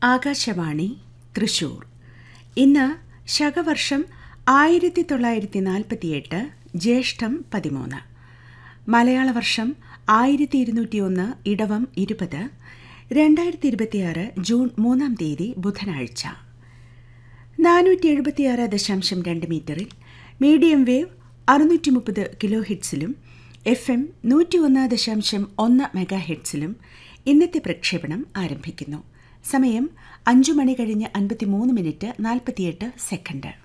ആകാശവാണി തൃശൂർ ഇന്ന് ശകവർഷം ആയിരത്തി തൊള്ളായിരത്തി നാൽപ്പത്തിയെട്ട് ജ്യേഷ്ഠം പതിമൂന്ന് മലയാള വർഷം ആയിരത്തി ഇരുന്നൂറ്റിയൊന്ന് ഇടവം ഇരുപത് രണ്ടായിരത്തി ഇരുപത്തിയാറ് ജൂൺ മൂന്നാം തീയതി ബുധനാഴ്ച നാനൂറ്റി എഴുപത്തിയാറ് ദശാംശം രണ്ട് മീറ്ററിൽ മീഡിയം വേവ് അറുന്നൂറ്റി മുപ്പത് കിലോ ഹിറ്റ്സിലും എഫ് എം നൂറ്റി ഒന്ന് ദശാംശം ഒന്ന് മെഗാ ഹെഡ്സിലും ഇന്നത്തെ പ്രക്ഷേപണം ആരംഭിക്കുന്നു സമയം അഞ്ചു മണി കഴിഞ്ഞ് അൻപത്തിമൂന്ന് മിനിറ്റ് നാൽപ്പത്തിയെട്ട് സെക്കൻഡ്